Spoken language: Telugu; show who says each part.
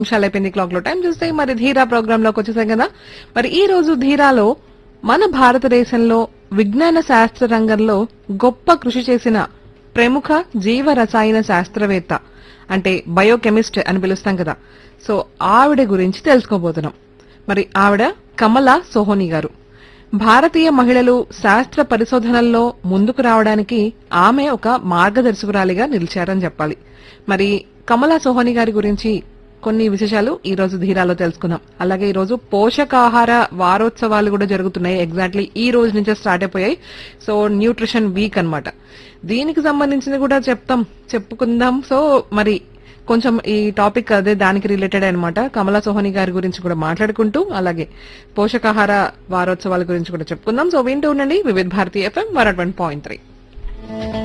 Speaker 1: నిమిషాలు అయిపోయింది క్లాక్ లో టైం చూస్తే మరి ధీరా ప్రోగ్రామ్ లోకి వచ్చేసాం కదా మరి ఈ రోజు ధీరాలో మన భారతదేశంలో విజ్ఞాన శాస్త్ర రంగంలో గొప్ప కృషి చేసిన ప్రముఖ జీవ రసాయన శాస్త్రవేత్త అంటే బయోకెమిస్ట్ అని పిలుస్తాం కదా సో ఆవిడ గురించి తెలుసుకోబోతున్నాం మరి ఆవిడ కమలా సోహోని గారు భారతీయ మహిళలు శాస్త్ర పరిశోధనల్లో ముందుకు రావడానికి ఆమె ఒక మార్గదర్శకురాలిగా నిలిచారని చెప్పాలి మరి కమలా సోహని గారి గురించి కొన్ని విశేషాలు ఈ రోజు ధీరాలో తెలుసుకుందాం అలాగే ఈ రోజు పోషకాహార వారోత్సవాలు కూడా జరుగుతున్నాయి ఎగ్జాక్ట్లీ ఈ రోజు నుంచే స్టార్ట్ అయిపోయాయి సో న్యూట్రిషన్ వీక్ అన్నమాట దీనికి సంబంధించింది కూడా చెప్తాం చెప్పుకుందాం సో మరి కొంచెం ఈ టాపిక్ అదే దానికి రిలేటెడ్ అన్నమాట కమలా సోహని గారి గురించి కూడా మాట్లాడుకుంటూ అలాగే పోషకాహార వారోత్సవాల గురించి కూడా చెప్పుకుందాం సో వింటూ ఉండండి Vividh Bharati FM one point three